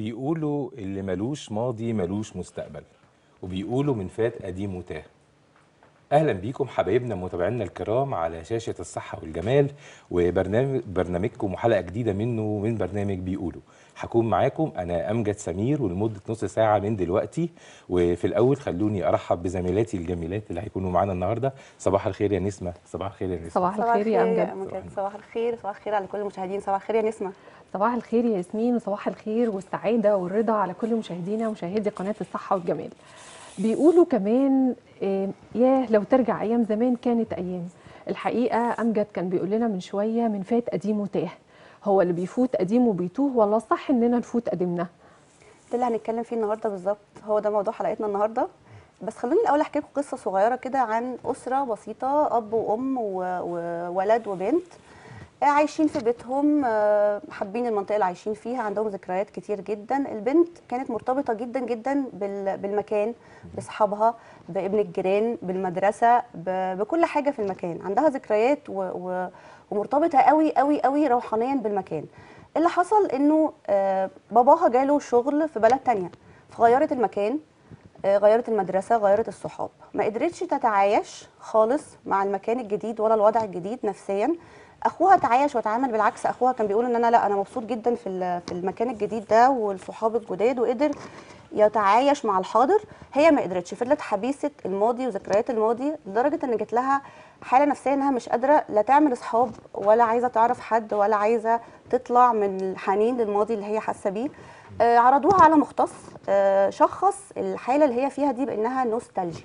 بيقولوا اللي ملوش ماضي ملوش مستقبل وبيقولوا من فات قديم وتاه اهلا بيكم حبايبنا متابعينا الكرام على شاشه الصحه والجمال وبرنامج برنامجكم وحلقه جديده منه من برنامج بيقولوا هكون معاكم انا امجد سمير ولمده نص ساعه من دلوقتي وفي الاول خلوني ارحب بزميلاتي الجميلات اللي هيكونوا معانا النهارده صباح الخير يا نسمه صباح الخير يا نسمه صباح الخير يا امجد أمجد صباح الخير صباح الخير على كل المشاهدين صباح الخير يا نسمة صباح الخير يا ياسمين وصباح الخير والسعاده والرضا على كل مشاهدينا ومشاهدي قناه الصحه والجمال بيقولوا كمان آه، ياه لو ترجع ايام زمان كانت ايام الحقيقه امجد كان بيقول لنا من شويه من فات قديم وتاه هو اللي بيفوت قديم وبيتوه ولا الصح اننا نفوت قديمنا ده اللي هنتكلم فيه النهارده بالظبط هو ده موضوع حلقتنا النهارده بس خلوني الاول احكي لكم قصه صغيره كده عن اسره بسيطه اب وام و- وولد وبنت آه، عايشين في بيتهم آه، حابين المنطقه اللي عايشين فيها عندهم ذكريات كتير جدا البنت كانت مرتبطه جدا جدا بال- بالمكان باصحابها بابن الجيران بالمدرسه ب- بكل حاجه في المكان عندها ذكريات و- و- ومرتبطه قوي قوي قوي روحانيا بالمكان اللي حصل انه آه، باباها جاله شغل في بلد تانية فغيرت المكان آه، غيرت المدرسة غيرت الصحاب ما قدرتش تتعايش خالص مع المكان الجديد ولا الوضع الجديد نفسيا اخوها تعايش وتعامل بالعكس اخوها كان بيقول ان انا لا انا مبسوط جدا في ال- في المكان الجديد ده والصحاب الجداد وقدر يتعايش مع الحاضر هي ما قدرتش فضلت حبيسه الماضي وذكريات الماضي لدرجه ان جات لها حاله نفسيه انها مش قادره لا تعمل اصحاب ولا عايزه تعرف حد ولا عايزه تطلع من الحنين للماضي اللي هي حاسه بيه آه، عرضوها على مختص آه، شخص الحاله اللي هي فيها دي بانها نوستالجيا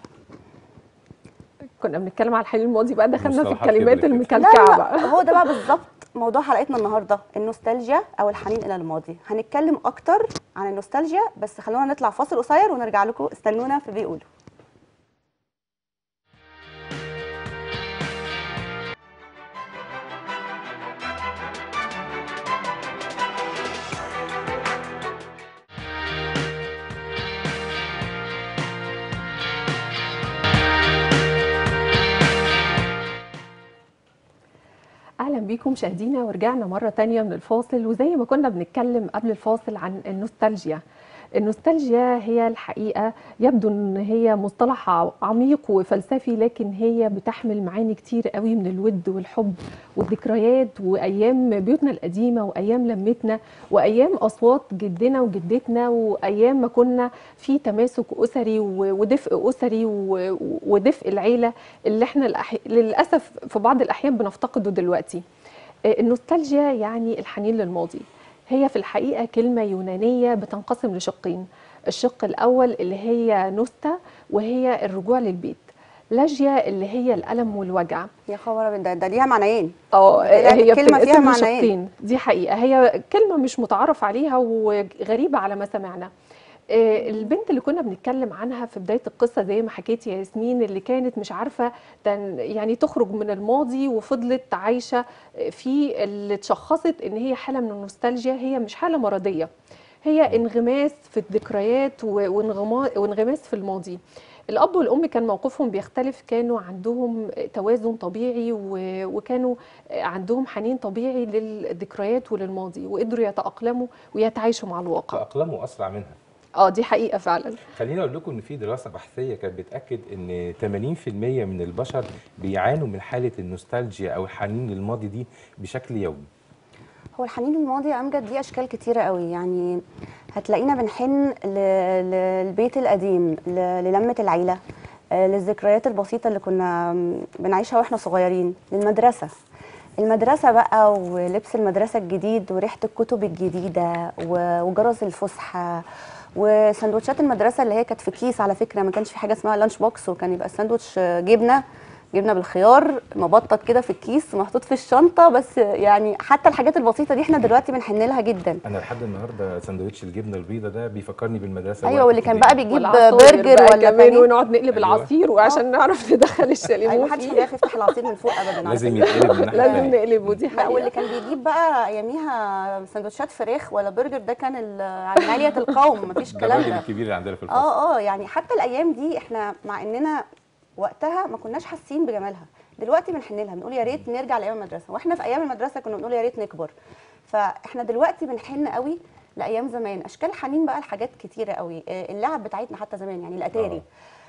كنا بنتكلم على الحليم الماضي بقى دخلنا في مصطلحات الكلمات كده كده. لا المكلكعه لا بقى هو ده بقى بالظبط موضوع حلقتنا النهارده النوستالجيا او الحنين الى الماضي هنتكلم اكتر عن النوستالجيا بس خلونا نطلع فاصل قصير ونرجع لكم استنونا في بيقولوا اهلا بيكم مشاهدينا ورجعنا مره تانية من الفاصل وزي ما كنا بنتكلم قبل الفاصل عن النوستالجيا النوستالجيا هي الحقيقه يبدو ان هي مصطلح ع- عميق وفلسفي لكن هي بتحمل معاني كتير قوي من الود والحب والذكريات وايام بيوتنا القديمه وايام لمتنا وايام اصوات جدنا وجدتنا وايام ما كنا في تماسك اسري و- ودفء اسري و- ودفء العيله اللي احنا الأح- للاسف في بعض الاحيان بنفتقده دلوقتي آه، النوستالجيا يعني الحنين للماضي هي في الحقيقه كلمه يونانيه بتنقسم لشقين الشق الاول اللي هي نوستا وهي الرجوع للبيت لاجيا اللي هي الالم والوجع يا خبر أبيض، ده, ده ليها معنيين اه لا، هي الكلمة فيها بتنقسم معنيين. لشقين دي حقيقه هي كلمه مش متعارف عليها وغريبه على ما سمعنا آه، البنت اللي كنا بنتكلم عنها في بدايه القصه زي ما حكيت يا ياسمين اللي كانت مش عارفه تن يعني تخرج من الماضي وفضلت عايشه في اللي اتشخصت ان هي حاله من النوستالجيا هي مش حاله مرضيه هي انغماس في الذكريات و- وانغما- وانغماس في الماضي الاب والام كان موقفهم بيختلف كانوا عندهم توازن طبيعي و- وكانوا عندهم حنين طبيعي للذكريات وللماضي وقدروا يتاقلموا ويتعايشوا مع الواقع تأقلموا أسرع منها اه دي حقيقه فعلا خليني اقول لكم ان في دراسه بحثيه كانت بتاكد ان 80% من البشر بيعانوا من حاله النوستالجيا او الحنين للماضي دي بشكل يومي هو الحنين للماضي يا امجد ليه اشكال كتيره قوي يعني هتلاقينا بنحن ل- للبيت القديم ل- للمه العيله آه، للذكريات البسيطه اللي كنا بنعيشها واحنا صغيرين للمدرسه المدرسة بقى ولبس المدرسة الجديد وريحة الكتب الجديدة و- وجرس الفسحة وسندوتشات المدرسة اللي هي كانت في كيس على فكرة ما كانش في حاجة اسمها لانش بوكس وكان يبقى الساندوتش جبنة جبنه بالخيار مبطط كده في الكيس محطوط في الشنطه بس يعني حتى الحاجات البسيطه دي احنا دلوقتي بنحن لها جدا انا لحد النهارده سندوتش الجبنه البيضاء ده بيفكرني بالمدرسه ايوه وقت واللي كان كتير. بقى بيجيب والعصاير برجر بقى ولا كمان بانيه ونقعد نقلب أيوة. العصير وعشان نعرف ندخل ايوه الشاليمو محدش فيه بيعرف يفتح العصير من فوق ابدا على لازم فكرة. يتقلب من ناحيه لازم تانية. نقلبه دي لا واللي حقيقه كان بيجيب بقى اياميها سندوتشات فراخ ولا برجر ده كان ال- عمليه القوم مفيش ده كلام الراجل ده الكبير اللي عندنا في الفصل اه اه يعني حتى الايام دي احنا مع اننا وقتها ما كناش حاسين بجمالها دلوقتي بنحن لها بنقول يا ريت نرجع لايام المدرسه واحنا في ايام المدرسه كنا بنقول يا ريت نكبر فاحنا دلوقتي بنحن قوي لايام زمان اشكال حنين بقى لحاجات كتيره قوي آه، اللعب بتاعتنا حتى زمان يعني الاتاري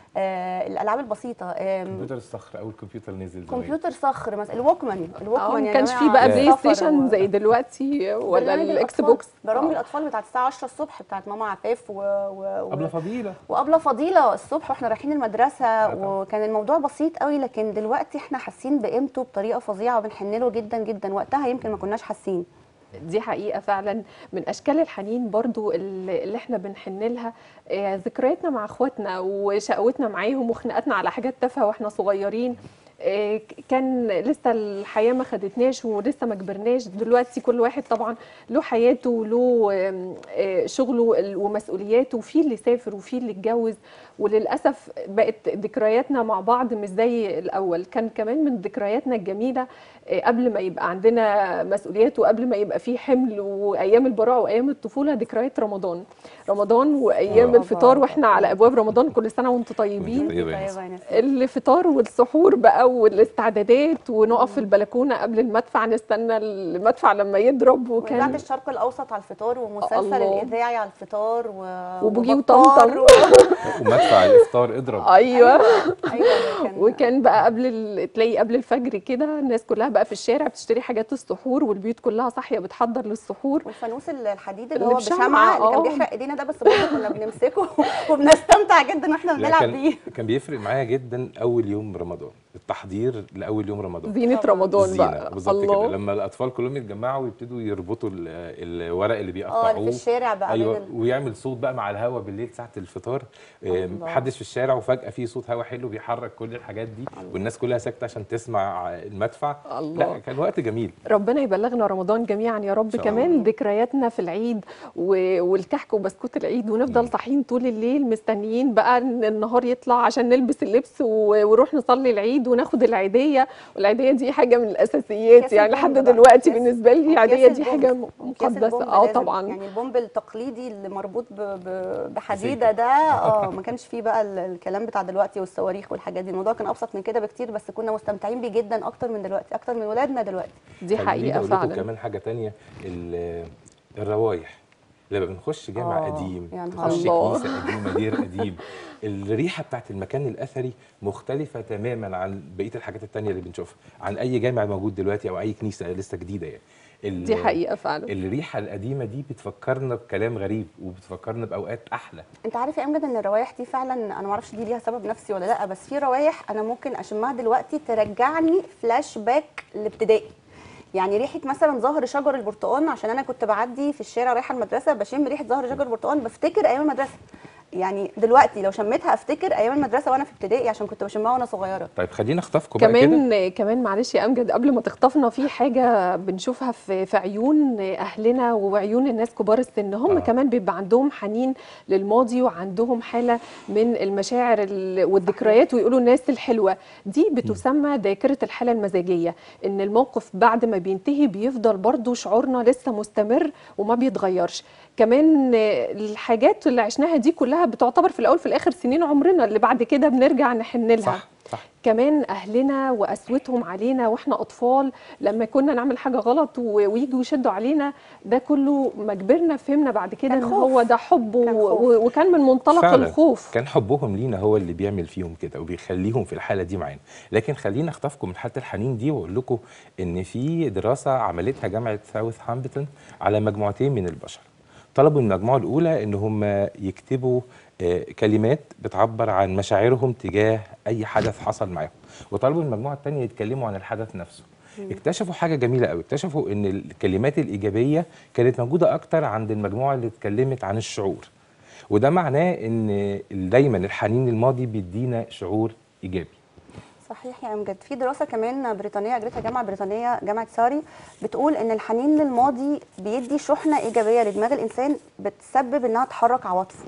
آه الالعاب البسيطه آم، كمبيوتر الصخر او الكمبيوتر نزل زمان. كمبيوتر صخر مثلا الوكمان اه الوكمان ما يا كانش جماعة في بقى بلاي سفر ستيشن و- زي دلوقتي ولا برنامج الاكس الأطفال. بوكس برامج آه. الاطفال بتاعت الساعه 10 الصبح بتاعت ماما عفاف و... و... و... قبل فضيله وقبل فضيله الصبح واحنا رايحين المدرسه طبعا. وكان الموضوع بسيط قوي لكن دلوقتي احنا حاسين بقيمته بطريقه فظيعه وبنحن له جدا جدا وقتها يمكن ما كناش حاسين دي حقيقة فعلا من أشكال الحنين برضو اللي اللي احنا بنحن لها آه، ذكرياتنا مع اخواتنا وشقوتنا معاهم وخناقاتنا على حاجات تافهة واحنا صغيرين آه، ك- كان لسه الحياة ما خدتناش ولسه ما كبرناش دلوقتي كل واحد طبعا له حياته وله آم، آه، شغله ال- ومسؤولياته وفي اللي سافر وفي اللي اتجوز وللأسف بقت ذكرياتنا مع بعض مش زي الأول كان كمان من ذكرياتنا الجميلة آه، قبل ما يبقى عندنا مسؤوليات وقبل ما يبقى في حمل وايام البراءه وايام الطفوله ذكريات رمضان رمضان وايام آه. الفطار واحنا على ابواب رمضان كل سنه وانتم طيبين طيبة يا طيبة يا ناس. الفطار والسحور بقى والاستعدادات ونقف في البلكونه قبل المدفع نستنى المدفع لما يضرب وإذاعة وكان الشرق الأوسط على الفطار ومسلسل الله. الإذاعي على الفطار و... وبوجي وبطار وطمطم. و... ومدفع الافطار اضرب ايوه أيوة ده كان وكان بقى قبل ال... تلاقي قبل الفجر كده الناس كلها بقى في الشارع بتشتري حاجات السحور والبيوت كلها صاحيه بتحضر للسحور والفانوس الحديد اللي اللي هو بشمعة، بشمعة اللي كان آه. بيحرق ايدينا ده بس برضه كنا بنمسكه وبنستمتع جدا واحنا لا، بنلعب كان بيه كان بيفرق معايا جدا اول يوم رمضان التحضير لاول يوم رمضان زينه طبعاً. رمضان الزينة، بقى بالظبط كده الله لما الاطفال كلهم يتجمعوا ويبتدوا يربطوا ال- الورق اللي اه اللي بيقطعوه في الشارع بقى ايوه من ال... ويعمل صوت بقى مع الهوا بالليل ساعه الفطار آه، الله. محدش في الشارع وفجاه في صوت هوا حلو بيحرك كل الحاجات دي والناس كلها ساكته عشان تسمع المدفع الله. لا كان وقت جميل ربنا يبلغنا رمضان جميعا يا رب شاء كمان الله. ذكرياتنا في العيد و- والكحك وبسكوت العيد ونفضل صاحيين طول الليل مستنيين بقى ان النهار يطلع عشان نلبس اللبس و- ونروح نصلي العيد وناخد العيديه والعيديه دي حاجه من الاساسيات أكياس يعني لحد البومب بقى، دلوقتي أكياس- بالنسبه لي أكياس العيديه دي البومب. حاجه أكياس مقدسه البومب اه لازم. طبعا يعني البومب التقليدي اللي مربوط ب... ب... بحديده ده اه ما كانش فيه بقى ال- الكلام بتاع دلوقتي والصواريخ والحاجات دي الموضوع كان ابسط من كده بكتير بس كنا مستمتعين بيه جدا اكتر من دلوقتي اكتر من ولادنا دلوقتي دي خليني حقيقه أقول لكم فعلا كمان حاجه تانية ال- الروايح لما بنخش جامع آه، قديم يا نهار نخش الله. كنيسه قديمه دير قديم الريحه بتاعت المكان الاثري مختلفه تماما عن بقيه الحاجات التانية اللي بنشوفها عن اي جامع موجود دلوقتي او اي كنيسه لسه جديده يعني ال- دي حقيقه فعلا الريحه القديمه دي بتفكرنا بكلام غريب وبتفكرنا باوقات احلى انت عارف يا امجد ان الروايح دي فعلا انا ما اعرفش دي ليها سبب نفسي ولا لا بس في روايح انا ممكن اشمها دلوقتي ترجعني فلاش باك لابتدائي يعني ريحه مثلا زهر شجر البرتقال عشان انا كنت بعدي في الشارع رايحه المدرسه بشم ريحه زهر شجر البرتقال بفتكر ايام المدرسه يعني دلوقتي لو شميتها افتكر ايام المدرسه وانا في ابتدائي عشان كنت بشمها وانا صغيره طيب خلينا اخطفكم بقى كده كمان كمان معلش يا امجد قبل ما تخطفنا في حاجه بنشوفها في في عيون اهلنا وعيون الناس كبار السن هم آه. آه. كمان بيبقى عندهم حنين للماضي وعندهم حاله من المشاعر ال- والذكريات ويقولوا الناس الحلوه دي بتسمى ذاكره الحاله المزاجيه ان الموقف بعد ما بينتهي بيفضل برضو شعورنا لسه مستمر وما بيتغيرش كمان آه، الحاجات اللي عشناها دي كلها بتعتبر في الاول في الاخر سنين عمرنا اللي بعد كده بنرجع نحن لها صح صح كمان اهلنا وقسوتهم علينا واحنا اطفال لما كنا نعمل حاجه غلط و- ويجوا يشدوا علينا ده كله ما كبرنا فهمنا بعد كده كان ان خوف. هو ده حب و- كان خوف. و- وكان من منطلق فعلا. الخوف كان حبهم لينا هو اللي بيعمل فيهم كده وبيخليهم في الحاله دي معانا لكن خلينا اخطفكم من حاله الحنين دي واقول لكم ان في دراسه عملتها جامعه ساوث هامبتون على مجموعتين من البشر طلبوا من المجموعه الاولى ان هم يكتبوا آه، كلمات بتعبر عن مشاعرهم تجاه اي حدث حصل معاهم وطلبوا من المجموعه الثانيه يتكلموا عن الحدث نفسه اكتشفوا حاجه جميله قوي اكتشفوا ان الكلمات الايجابيه كانت موجوده اكتر عند المجموعه اللي اتكلمت عن الشعور وده معناه ان دايما الحنين الماضي بيدينا شعور ايجابي صحيح يا امجد في دراسه كمان بريطانيه اجرتها جامعه بريطانيه جامعه ساري بتقول ان الحنين للماضي بيدي شحنه ايجابيه لدماغ الانسان بتسبب انها تحرك عواطفه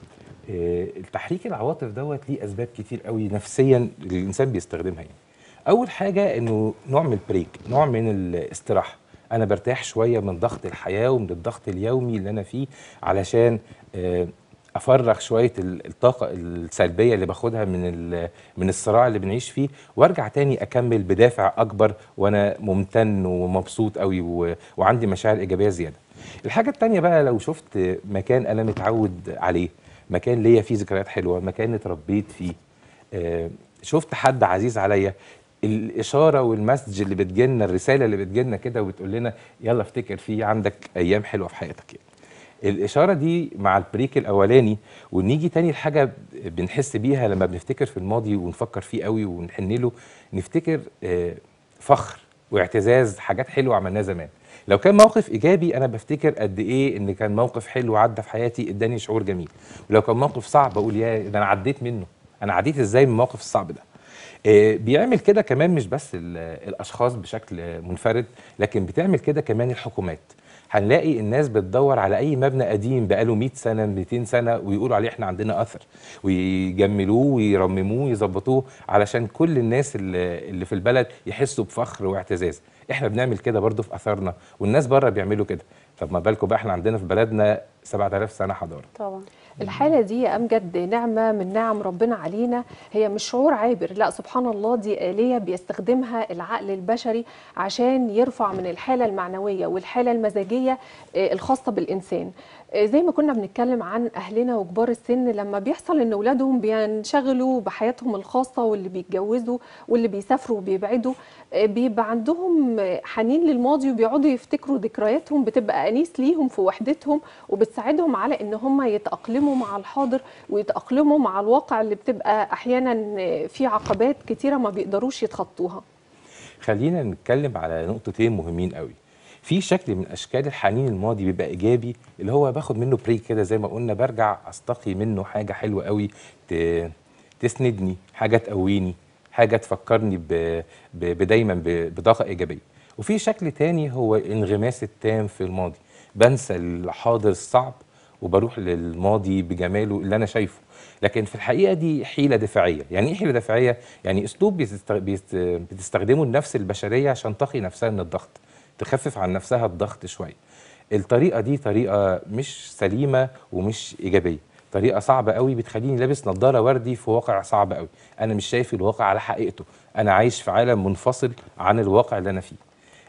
آه، التحريك العواطف دوت ليه اسباب كتير قوي نفسيا الانسان بيستخدمها يعني اول حاجه انه نوع من البريك نوع من الاستراحه انا برتاح شويه من ضغط الحياه ومن الضغط اليومي اللي انا فيه علشان آه، افرغ شويه ال- الطاقه السلبيه اللي باخدها من ال- من الصراع اللي بنعيش فيه وارجع تاني اكمل بدافع اكبر وانا ممتن ومبسوط قوي و- وعندي مشاعر ايجابيه زياده الحاجه التانية بقى لو شفت مكان انا متعود عليه مكان ليا فيه ذكريات حلوه مكان اتربيت فيه آه، شفت حد عزيز عليا الاشاره والمسج اللي بتجيلنا الرساله اللي بتجيلنا كده وبتقول لنا يلا افتكر في عندك ايام حلوه في حياتك يعني الاشاره دي مع البريك الاولاني ونيجي تاني الحاجه بنحس بيها لما بنفتكر في الماضي ونفكر فيه قوي ونحن له نفتكر آه، فخر واعتزاز حاجات حلوه عملناها زمان لو كان موقف ايجابي انا بفتكر قد ايه ان كان موقف حلو عدى في حياتي اداني شعور جميل ولو كان موقف صعب اقول يا ده انا عديت منه انا عديت ازاي من الموقف الصعب ده آه، بيعمل كده كمان مش بس ال- الاشخاص بشكل منفرد لكن بتعمل كده كمان الحكومات هنلاقي الناس بتدور على اي مبنى قديم بقاله 100 سنه 200 سنه ويقولوا عليه احنا عندنا اثر ويجملوه ويرمموه ويظبطوه علشان كل الناس اللي اللي في البلد يحسوا بفخر واعتزاز احنا بنعمل كده برضو في اثارنا والناس بره بيعملوا كده طب ما بالكم بقى احنا عندنا في بلدنا 7000 سنه حضاره طبعا الحالة دي يا أمجد نعمة من نعم ربنا علينا هي مش شعور عابر لا سبحان الله دي آلية بيستخدمها العقل البشري عشان يرفع من الحالة المعنوية والحالة المزاجية آه، الخاصة بالإنسان آه، زي ما كنا بنتكلم عن أهلنا وكبار السن لما بيحصل إن أولادهم بينشغلوا بحياتهم الخاصة واللي بيتجوزوا واللي بيسافروا وبيبعدوا آه، بيبقى عندهم آه، حنين للماضي وبيقعدوا يفتكروا ذكرياتهم بتبقى أنيس ليهم في وحدتهم وبتساعدهم على ان هم يتاقلموا مع الحاضر ويتاقلموا مع الواقع اللي بتبقى احيانا في عقبات كتيره ما بيقدروش يتخطوها خلينا نتكلم على نقطتين مهمين قوي في شكل من اشكال الحنين الماضي بيبقى ايجابي اللي هو باخد منه بريك كده زي ما قلنا برجع استقي منه حاجه حلوه قوي ت- تسندني حاجه تقويني حاجه تفكرني ب... ب... بدايما ب... بطاقه ايجابيه وفي شكل تاني هو الانغماس التام في الماضي بنسى الحاضر الصعب وبروح للماضي بجماله اللي انا شايفه لكن في الحقيقه دي حيله دفاعيه يعني ايه حيله دفاعيه يعني اسلوب بيست- بيست- بتستخدمه النفس البشريه عشان تقي نفسها من الضغط تخفف عن نفسها الضغط شويه الطريقه دي طريقه مش سليمه ومش ايجابيه طريقه صعبه قوي بتخليني لابس نظاره وردي في واقع صعب قوي انا مش شايف الواقع على حقيقته انا عايش في عالم منفصل عن الواقع اللي انا فيه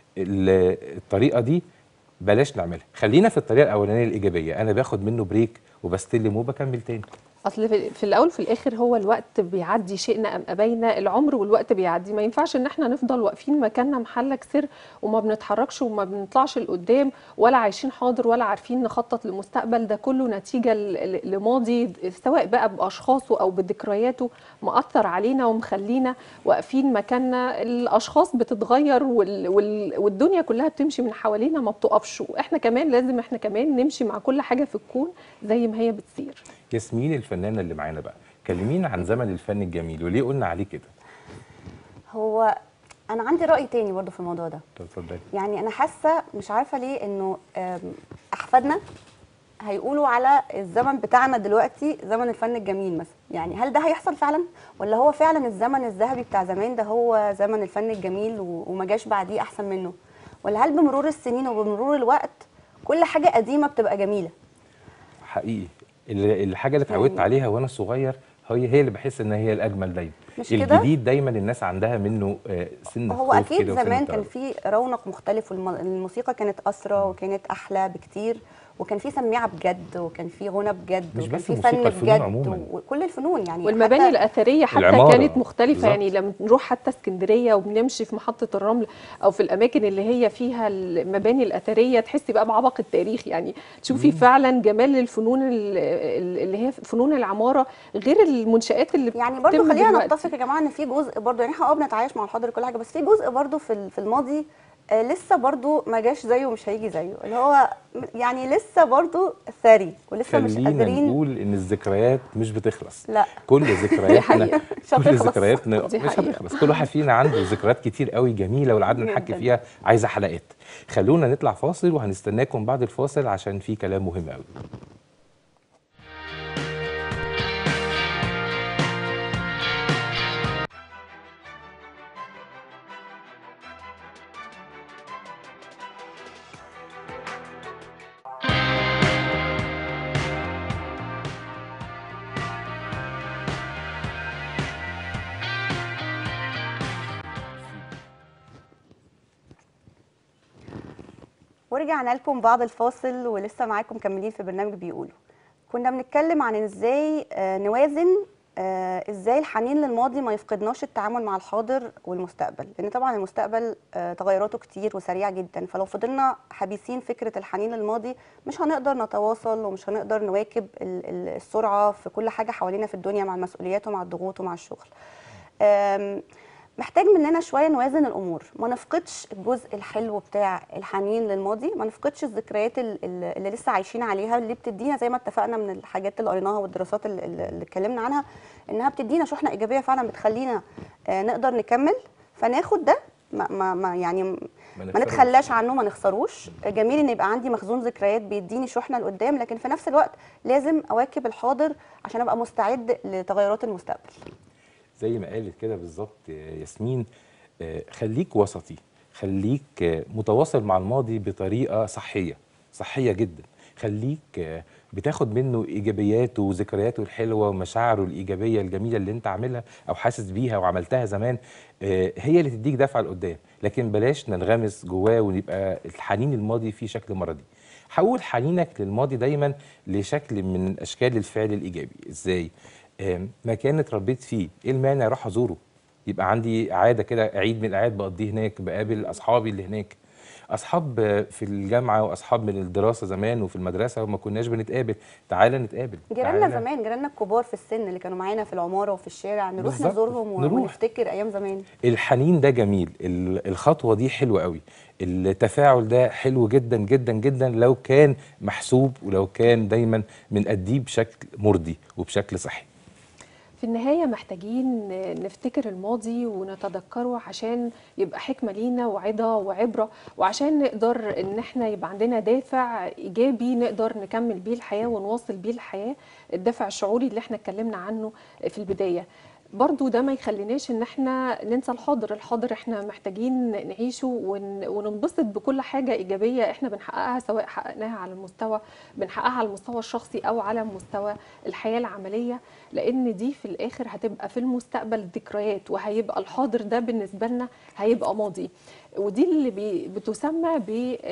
ال- الطريقه دي بلاش نعملها خلينا في الطريقه الاولانيه الايجابيه انا باخد منه بريك وبستلم وبكمل تاني اصل في في الاول وفي الاخر هو الوقت بيعدي شئنا ام ابينا العمر والوقت بيعدي ما ينفعش ان احنا نفضل واقفين مكاننا محلك سر وما بنتحركش وما بنطلعش لقدام ولا عايشين حاضر ولا عارفين نخطط لمستقبل ده كله نتيجه ل- ل- لماضي سواء بقى باشخاصه او بذكرياته مأثر علينا ومخلينا واقفين مكاننا الاشخاص بتتغير وال وال والدنيا كلها بتمشي من حوالينا ما بتقفش واحنا كمان لازم احنا كمان نمشي مع كل حاجه في الكون زي ما هي بتصير ياسمين الفنانه اللي معانا بقى كلمينا عن زمن الفن الجميل وليه قلنا عليه كده هو انا عندي راي تاني برضو في الموضوع ده طب اتفضلي يعني انا حاسه مش عارفه ليه انه آم، احفادنا هيقولوا على الزمن بتاعنا دلوقتي زمن الفن الجميل مثلا يعني هل ده هيحصل فعلا ولا هو فعلا الزمن الذهبي بتاع زمان ده هو زمن الفن الجميل و- وما جاش بعديه احسن منه ولا هل بمرور السنين وبمرور الوقت كل حاجه قديمه بتبقى جميله حقيقي ال- الحاجه اللي اتعودت يعني- عليها وانا صغير هي هي اللي بحس ان هي الاجمل دايما مش كده؟ الجديد دايما الناس عندها منه آه، سن هو خوف اكيد كده وسن زمان كان تردد. في رونق مختلف والموسيقى كانت اسرى وكانت احلى بكتير وكان في سميعه بجد وكان في غنى بجد مش وكان بس في موسيقى، فن الفنون بجد عموماً. وكل الفنون يعني والمباني حتى- الاثريه حتى العمارة. كانت مختلفه بالظبط. يعني لما نروح حتى اسكندريه وبنمشي في محطه الرمل او في الاماكن اللي هي فيها المباني الاثريه تحسي بقى بعبق التاريخ يعني تشوفي فعلا جمال الفنون ال- ال- اللي هي فنون العماره غير المنشات اللي يعني برضو بتتم خلينا دلوقتي. نتفق يا جماعه ان في جزء برضو يعني احنا اه بنتعايش مع الحاضر وكل حاجه بس في جزء برضو في ال- في الماضي آه لسه برضو ما جاش زيه ومش هيجي زيه اللي هو م- يعني لسه برضو ثري ولسه مش خلينا قادرين نقول ان الذكريات مش بتخلص لا كل ذكرياتنا حقيقة. مش كل هتخلص. ذكرياتنا دي مش حقيقة. هتخلص كل واحد فينا عنده ذكريات كتير قوي جميله ولو قعدنا نحكي جداً. فيها عايزه حلقات خلونا نطلع فاصل وهنستناكم بعد الفاصل عشان في كلام مهم قوي ورجعنا لكم بعد الفاصل ولسه معاكم مكملين في برنامج بيقولوا كنا بنتكلم عن ازاي آه، نوازن آه، ازاي الحنين للماضي ما يفقدناش التعامل مع الحاضر والمستقبل لان طبعا المستقبل آه، تغيراته كتير وسريعه جدا فلو فضلنا حبيسين فكره الحنين للماضي مش هنقدر نتواصل ومش هنقدر نواكب ال- ال- السرعه في كل حاجه حوالينا في الدنيا مع المسؤوليات ومع الضغوط ومع الشغل آم، محتاج مننا شويه نوازن الامور ما نفقدش الجزء الحلو بتاع الحنين للماضي ما نفقدش الذكريات ال- ال- اللي لسه عايشين عليها اللي بتدينا زي ما اتفقنا من الحاجات اللي قريناها والدراسات اللي- اللي اللي اتكلمنا عنها انها بتدينا شحنه ايجابيه فعلا بتخلينا آه، نقدر نكمل فناخد ده ما, ما, ما يعني ما نخسروش. نتخلاش عنه ما نخسروش جميل ان يبقى عندي مخزون ذكريات بيديني شحنه لقدام لكن في نفس الوقت لازم اواكب الحاضر عشان ابقى مستعد لتغيرات المستقبل زي ما قالت كده بالظبط آه، ياسمين آه، خليك وسطي خليك آه، متواصل مع الماضي بطريقه صحيه صحيه جدا خليك آه، بتاخد منه ايجابياته وذكرياته الحلوه ومشاعره الايجابيه الجميله اللي انت عاملها او حاسس بيها وعملتها زمان آه، هي اللي تديك دفعه لقدام لكن بلاش ننغمس جواه ونبقى الحنين الماضي فيه شكل مرضي حول حنينك للماضي دايما لشكل من اشكال الفعل الايجابي ازاي آم، مكان اتربيت فيه ايه المانع اروح ازوره يبقى عندي عاده كده عيد من الاعياد بقضيه هناك بقابل اصحابي اللي هناك اصحاب آه، في الجامعه واصحاب من الدراسه زمان وفي المدرسه وما كناش بنتقابل تعالى نتقابل جيراننا تعالى. زمان جيراننا الكبار في السن اللي كانوا معانا في العماره وفي الشارع نروح بالظبط. نزورهم و- نروح. ونفتكر ايام زمان الحنين ده جميل ال- الخطوه دي حلوه قوي التفاعل ده حلو جدا جدا جدا لو كان محسوب ولو كان دايما بنأديه بشكل مرضي وبشكل صحي في النهاية محتاجين نفتكر الماضي ونتذكره عشان يبقى حكمة لينا وعظة وعبرة وعشان نقدر ان احنا يبقى عندنا دافع ايجابي نقدر نكمل بيه الحياة ونواصل بيه الحياة الدافع الشعوري اللي احنا اتكلمنا عنه في البداية برضو ده ما يخليناش ان احنا ننسى الحاضر الحاضر احنا محتاجين نعيشه ون- وننبسط بكل حاجة ايجابية احنا بنحققها سواء حققناها على المستوى بنحققها على المستوى الشخصي او على مستوى الحياة العملية لان دي في الاخر هتبقى في المستقبل ذكريات وهيبقى الحاضر ده بالنسبة لنا هيبقى ماضي ودي اللي بي- بتسمى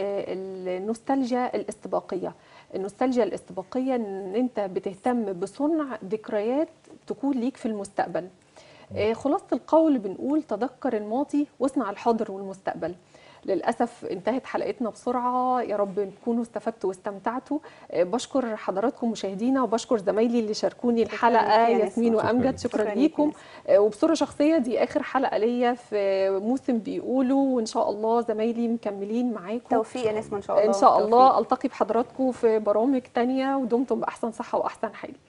بالنوستالجيا الاستباقية النوستالجيا الاستباقية ان انت بتهتم بصنع ذكريات تكون ليك في المستقبل آه، خلاصة القول بنقول تذكر الماضي واصنع الحاضر والمستقبل للأسف انتهت حلقتنا بسرعة يا رب تكونوا استفدتوا واستمتعتوا آه، بشكر حضراتكم مشاهدينا وبشكر زمايلي اللي شاركوني شكراً الحلقة ليك يا ياسمين نسمة. وأمجد شكراً. شكرا شكراً ليك يا ليكم آه، وبصورة شخصية دي آخر حلقة ليا في موسم بيقولوا وإن شاء الله زمايلي مكملين معاكم توفيق يا نسمه ان شاء الله إن شاء الله توفيق. ألتقي بحضراتكم في برامج تانية ودمتم بأحسن صحة وأحسن حال